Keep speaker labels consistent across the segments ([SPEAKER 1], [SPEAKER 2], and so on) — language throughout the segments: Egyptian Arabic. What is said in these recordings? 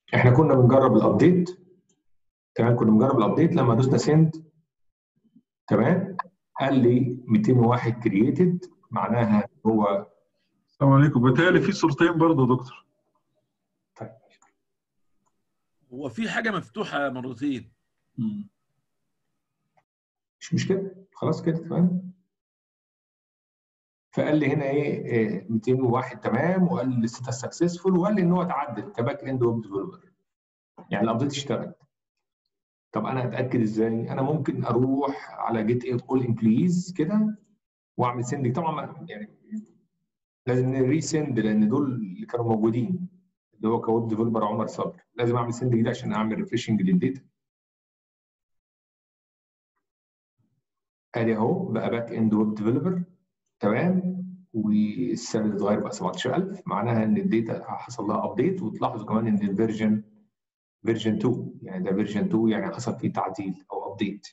[SPEAKER 1] احنا كنا بنجرب الابديت تمام كنا بنجرب الابديت لما دوسنا سند تمام قال لي 201 كرييتد معناها هو
[SPEAKER 2] السلام عليكم بالتالي في صورتين برضه يا دكتور
[SPEAKER 1] طيب
[SPEAKER 3] هو في حاجه مفتوحه مرتين
[SPEAKER 2] مم.
[SPEAKER 1] مش مشكله خلاص كده تمام فقال لي هنا ايه إيه، 201 تمام وقال لي لسه سكسسفول وقال لي ان هو اتعدل كباك اند ويب ديفلوبر يعني الابديت اشتغل طب انا اتاكد ازاي؟ انا ممكن اروح على جيت اول امبليز كده واعمل سند طبعا ما- يعني لازم ريسند لان دول اللي كانوا موجودين اللي هو كويب ديفلوبر عمر صبر لازم اعمل سند جديد عشان اعمل ريفريشنج للداتا ادي اهو بقى باك اند ويب ديفلوبر تمام والسعر اتغير بقى 17000 معناها ان الداتا حصل لها ابديت وتلاحظوا كمان ان الفيرجن فيرجن 2 يعني ده فيرجن 2 يعني حصل فيه تعديل او ابديت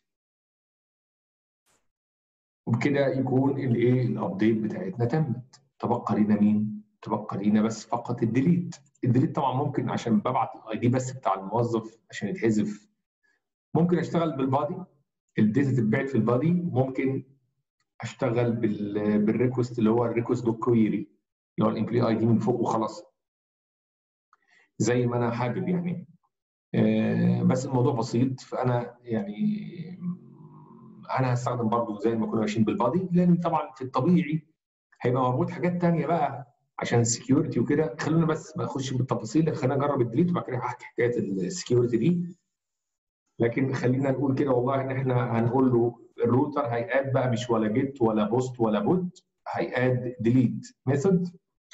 [SPEAKER 1] وبكده يكون الايه الابديت بتاعتنا تمت تبقى لينا مين؟ تبقى لينا بس فقط الديليت الديليت طبعا ممكن عشان ببعت الاي دي بس بتاع الموظف عشان يتحذف ممكن اشتغل بالبادي الداتا تتبعت في البادي ممكن اشتغل بال بالريكوست اللي هو الريكوست دوت كويري اللي هو الامبلوي اي دي من فوق وخلاص زي ما انا حابب يعني آه، بس الموضوع بسيط فانا يعني انا هستخدم برضو زي ما كنا ماشيين بالبادي لان طبعا في الطبيعي هيبقى مربوط حاجات تانية بقى عشان السكيورتي وكده خلونا بس ما نخش بالتفاصيل خلينا نجرب الديليت وبعد كده هحكي حكايه السكيورتي دي لكن خلينا نقول كده والله ان احنا هنقول له الروتر هيقاد بقى مش ولا جيت ولا بوست ولا بوت هيقاد ديليت ميثود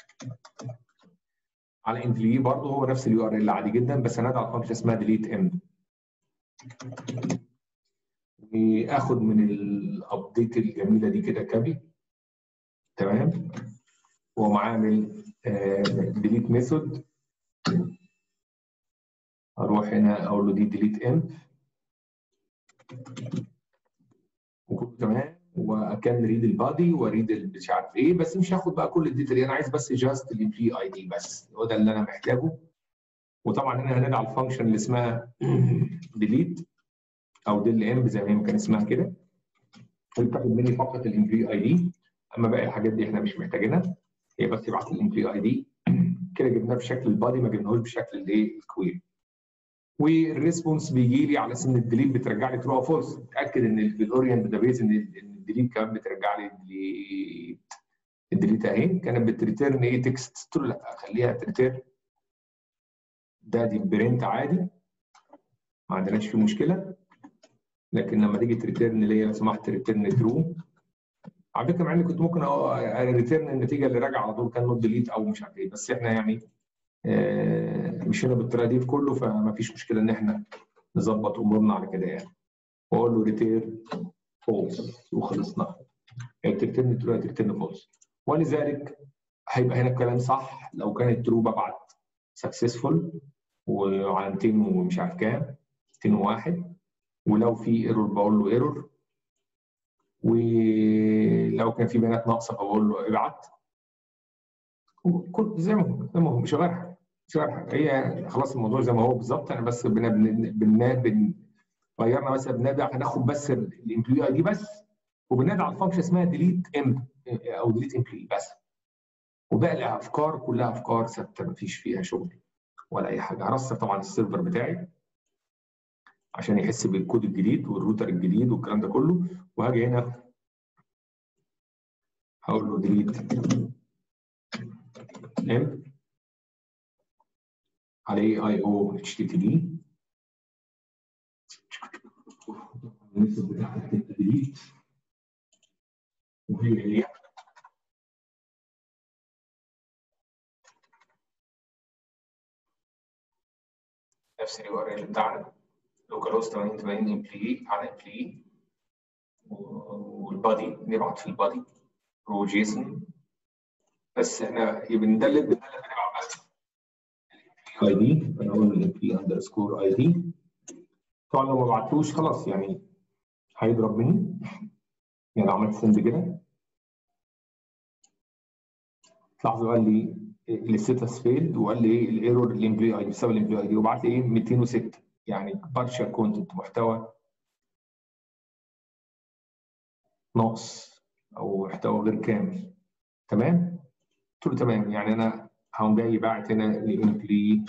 [SPEAKER 1] على امبلوي برضه هو نفس اليو ار ال عادي جدا بس هنادي على فانكشن اسمها ديليت ام واخد من الابديت الجميله دي كده كابي تمام واقوم عامل ديليت ميثود اروح هنا اقول له دي ديليت ام وكله تمام وكان ريد البادي وريد مش عارف ايه بس مش هاخد بقى كل الداتا دي انا عايز بس جاست الامبلوي اي دي بس هو ده اللي انا محتاجه وطبعا هنا هنرجع على الفانكشن اللي اسمها ديليت او ديل ام زي ما هي كان اسمها كده بتاخد مني فقط الامبلوي اي دي اما باقي الحاجات دي احنا مش محتاجينها هي بس تبعت لي الامبلوي اي دي كده جبناه بشكل البادي ما جبناهوش بشكل الايه الكويري والريسبونس بيجي لي على سن الديليت بترجع لي ترو فولس اتاكد ان في الاورينت داتابيز ان الديليت كمان بترجع لي الديليت الديليت اهي كانت بتريتيرن ايه تكست قلت له لا خليها تريتيرن ده دي برنت عادي ما عندناش فيه مشكله لكن لما تيجي تريتيرن ليا لو سمحت ريتيرن ترو على فكره مع اني كنت ممكن ريتيرن النتيجه اللي راجعه على طول كان نوت ديليت او مش عارف ايه بس احنا يعني آه، مشينا بالطريقه دي في كله فما فيش مشكله ان احنا نظبط امورنا على كده يعني واقول له ريتير فولس وخلصنا يعني ترترن ترو ترترن فولس ولذلك هيبقى هنا الكلام صح لو كانت ترو ببعت سكسسفول وعلى 200 ومش عارف كام 201 ولو في ايرور بقول له ايرور ولو كان في بيانات ناقصه بقول له ابعت كل زي ما هو زي ما هو مش غير حاجه مش غير حاجه هي خلاص الموضوع زي ما هو بالظبط انا بس بن بن بن غيرنا بس بنادي هناخد بس الامبلوي اي دي بس وبنادي على الفانكشن اسمها ديليت ام او ديليت امبلوي بس وباقي الافكار كلها افكار ثابته ما فيش فيها شغل ولا اي حاجه هرصف طبعا السيرفر بتاعي عشان يحس بالكود الجديد والروتر الجديد والكلام ده كله وهاجي هنا هقول له ديليت ام عليه اي او اتش تي تي دي بتاعت التدريب وهي هي نفس اليو ار ال بتاعنا لوكال هوست 8080 امبلي على امبلي والبادي نبعت في البادي رو جيسون بس احنا بندلب بندلب بنبعت بس اي دي انا اقول الامبلي اندرسكور اي دي طبعا لو ما بعتوش خلاص يعني هيضرب مني يعني عملت سند كده تلاحظوا قال لي الستاتس فيلد وقال لي ايه الايرور الامبلوي اي دي بسبب الامبلوي اي دي وبعت لي ايه 206 يعني بارشال كونتنت محتوى ناقص او محتوى غير كامل تمام؟ قلت له تمام يعني انا هقوم جاي باعت هنا الامبلوي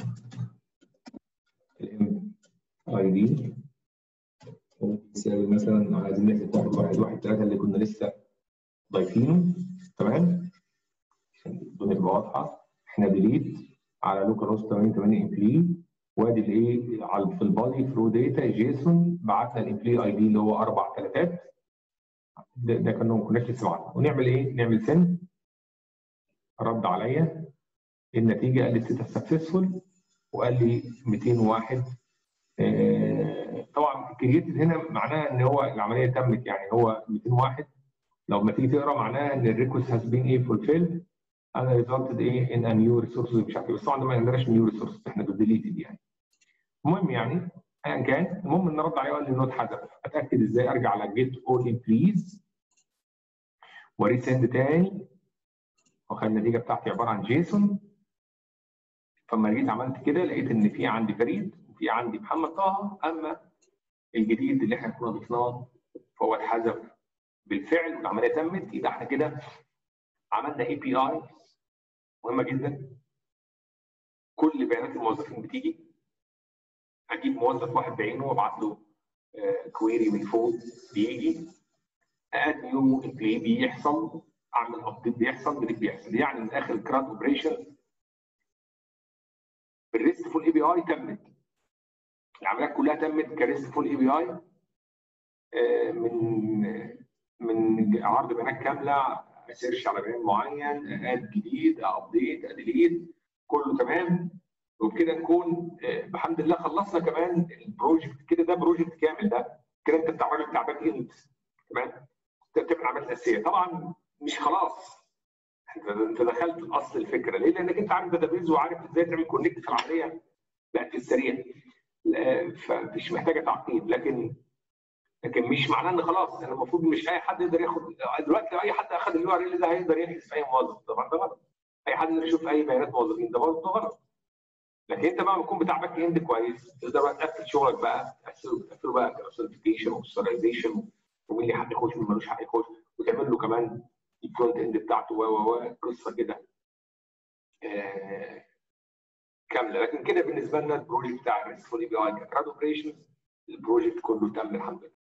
[SPEAKER 1] الام اي دي يساوي مثلا عايزين نحسب واحد واحد واحد ثلاثة اللي كنا لسه ضايفينه تمام عشان الدنيا تبقى واضحة احنا ديليت على لوكال هوست 88 امبلي وادي الايه على في البادي فرو داتا جيسون بعتنا الامبلي اي دي اللي هو اربع ثلاثات ده, ده كانوا ما كناش لسه بعتنا ونعمل ايه؟ نعمل سن رد عليا النتيجه قال لي ستة سكسسفول وقال لي 201 آه، طبعا كرييتد هنا معناها ان هو العمليه تمت يعني هو 201 لو ما تيجي تقرا معناها ان الريكوست هاز بين ايه فولفيلد انا ريزلتد ايه ان ا نيو ريسورسز مش عارف ايه بس طبعا ده ما عندناش نيو ريسورسز احنا بالديليتد يعني المهم يعني ايا كان المهم ان رد عليه وقال لي نوت حذف اتاكد ازاي ارجع على جيت اول بليز وريسند تاني واخد النتيجه بتاعتي عباره عن جيسون فلما جيت عملت كده لقيت ان في عندي فريد وفي عندي محمد طه اما الجديد اللي احنا كنا ضفناه فهو اتحذف بالفعل والعمليه تمت يبقى احنا كده عملنا اي بي اي مهمه جدا كل بيانات الموظفين بتيجي اجيب موظف واحد بعينه وابعت له كويري من فوق بيجي اد نيو امبلوي بيحصل اعمل ابديت بيحصل ديليت بيحصل يعني من اخر الكراد اوبريشن بالريستفول اي بي اي تمت العمليات كلها تمت كريستفول اي بي اي من من عرض بيانات كامله اسيرش على بيان معين اد جديد ابديت اديليت كله تمام وبكده نكون بحمد الله خلصنا كمان البروجكت كده ده بروجكت كامل ده كده انت بتعمل بتاع باك اند تمام انت بتعمل عمليات اساسيه طبعا مش خلاص انت دخلت في اصل الفكره ليه؟ لانك انت عارف داتابيز وعارف ازاي تعمل كونكت في العمليه بقت في السريع فمش محتاجه تعقيد لكن لكن مش معناه ان خلاص انا المفروض مش اي حد يقدر ياخد دلوقتي لو اي حد اخذ اليو ار ال ده هيقدر يحجز في اي موظف طبعا ده غلط اي حد يقدر يشوف اي بيانات موظفين ده برضه غلط لكن انت بقى بتكون بتاع باك اند كويس تقدر بقى تقفل شغلك بقى تقفله بقى كاوثنتيكيشن وسترايزيشن ومين اللي حق يخش ومين ملوش حق يخش وتعمل له كمان الفرونت اند بتاعته و و قصه كده آه كامله لكن كده بالنسبه لنا البروجكت بتاع الريسفول اي بي اي ككراد اوبريشنز البروجكت كله تم الحمد لله